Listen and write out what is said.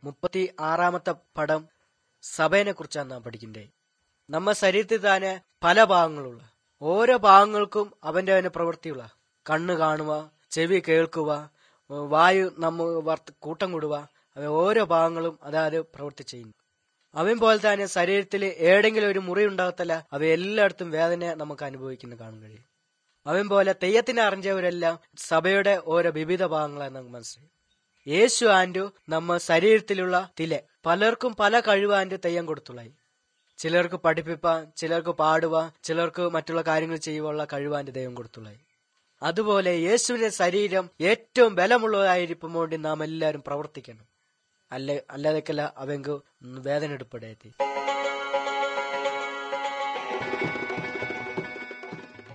മുപ്പത്തി ആറാമത്തെ പടം സഭയെ കുറിച്ചാണ് നാം പഠിക്കണ്ടേ നമ്മ ശരീരത്തിൽ തന്നെ പല ഭാഗങ്ങളുള്ള ഓരോ ഭാഗങ്ങൾക്കും അവന്റെ അവന്റെ പ്രവൃത്തിയുള്ള കണ്ണ് കാണുക ചെവി കേൾക്കുക വായു നമ്മ വർത്ത- കൂട്ടം കൂടുക അവ ഓരോ ഭാഗങ്ങളും അതായത് പ്രവൃത്തി ചെയ്യുന്നു അവൻ പോലെ തന്നെ ശരീരത്തിൽ ഏതെങ്കിലും ഒരു മുറി ഉണ്ടാകത്തല്ല അവ എല്ലായിടത്തും വേദന നമുക്ക് അനുഭവിക്കുന്ന കാണാൻ കഴിയും അവൻ പോലെ തെയ്യത്തിനെ അറിഞ്ഞവരെല്ലാം സഭയുടെ ഓരോ വിവിധ ഭാഗങ്ങളാണ് നമുക്ക് മനസ്സിലായി യേശു ആൻഡു നമ്മ ശരീരത്തിലുള്ള തിലെ പലർക്കും പല കഴിവ് ആൻഡ് തെയ്യം കൊടുത്തുള്ളായി ചിലർക്ക് പഠിപ്പിപ്പാൻ ചിലർക്ക് പാടുവാൻ ചിലർക്ക് മറ്റുള്ള കാര്യങ്ങൾ ചെയ്യുവാനുള്ള കഴിവാന്റെ ദൈവം കൊടുത്തുള്ളായി അതുപോലെ യേശുവിന്റെ ശരീരം ഏറ്റവും ബലമുള്ളതായിരിക്കും വേണ്ടി നാം എല്ലാവരും പ്രവർത്തിക്കണം അല്ല അല്ലാതെക്കല്ല അവങ്ക് വേദന എടുപ്പെടേത്തി